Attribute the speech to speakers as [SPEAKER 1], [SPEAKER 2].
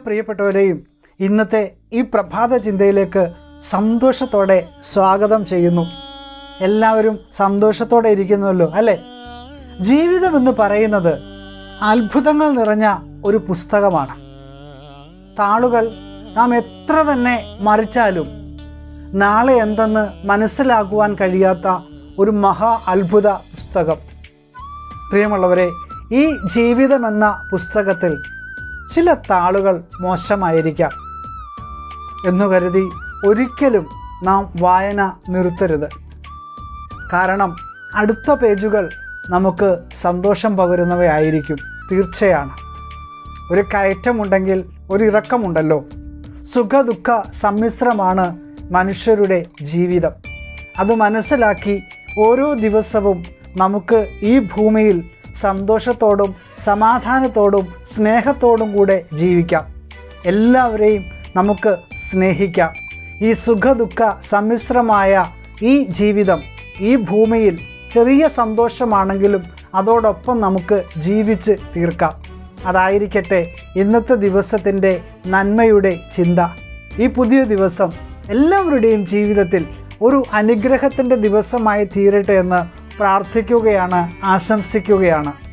[SPEAKER 1] പ്രിയപ്പെട്ടവരെയും ഇന്നത്തെ ഈ പ്രഭാത ചിന്തയിലേക്ക് സന്തോഷത്തോടെ സ്വാഗതം ചെയ്യുന്നു എല്ലാവരും സന്തോഷത്തോടെ ഇരിക്കുന്നുവല്ലോ അല്ലേ ജീവിതം എന്ന് പറയുന്നത് അത്ഭുതങ്ങൾ നിറഞ്ഞ ഒരു പുസ്തകമാണ് താളുകൾ നാം എത്ര തന്നെ മറിച്ചാലും നാളെ എന്തെന്ന് മനസ്സിലാക്കുവാൻ കഴിയാത്ത ഒരു മഹാ അത്ഭുത പുസ്തകം പ്രിയമുള്ളവരെ ഈ ജീവിതം എന്ന പുസ്തകത്തിൽ ചില താളുകൾ മോശമായിരിക്കാം എന്നു കരുതി ഒരിക്കലും നാം വായന നിർത്തരുത് കാരണം അടുത്ത പേജുകൾ നമുക്ക് സന്തോഷം പകരുന്നവയായിരിക്കും തീർച്ചയാണ് ഒരു കയറ്റമുണ്ടെങ്കിൽ ഒരു ഇറക്കമുണ്ടല്ലോ സുഖദുഃഖ സമ്മിശ്രമാണ് മനുഷ്യരുടെ ജീവിതം അത് മനസ്സിലാക്കി ഓരോ ദിവസവും നമുക്ക് ഈ ഭൂമിയിൽ സന്തോഷത്തോടും സമാധാനത്തോടും സ്നേഹത്തോടും കൂടെ ജീവിക്കാം എല്ലാവരെയും നമുക്ക് സ്നേഹിക്കാം ഈ സുഖദുഃഖ സമ്മിശ്രമായ ഈ ജീവിതം ഈ ഭൂമിയിൽ ചെറിയ സന്തോഷമാണെങ്കിലും അതോടൊപ്പം നമുക്ക് ജീവിച്ച് തീർക്കാം അതായിരിക്കട്ടെ ഇന്നത്തെ ദിവസത്തിൻ്റെ നന്മയുടെ ചിന്ത ഈ പുതിയ ദിവസം എല്ലാവരുടെയും ജീവിതത്തിൽ ഒരു അനുഗ്രഹത്തിൻ്റെ ദിവസമായി തീരട്ടെ എന്ന് പ്രാർത്ഥിക്കുകയാണ് ആശംസിക്കുകയാണ്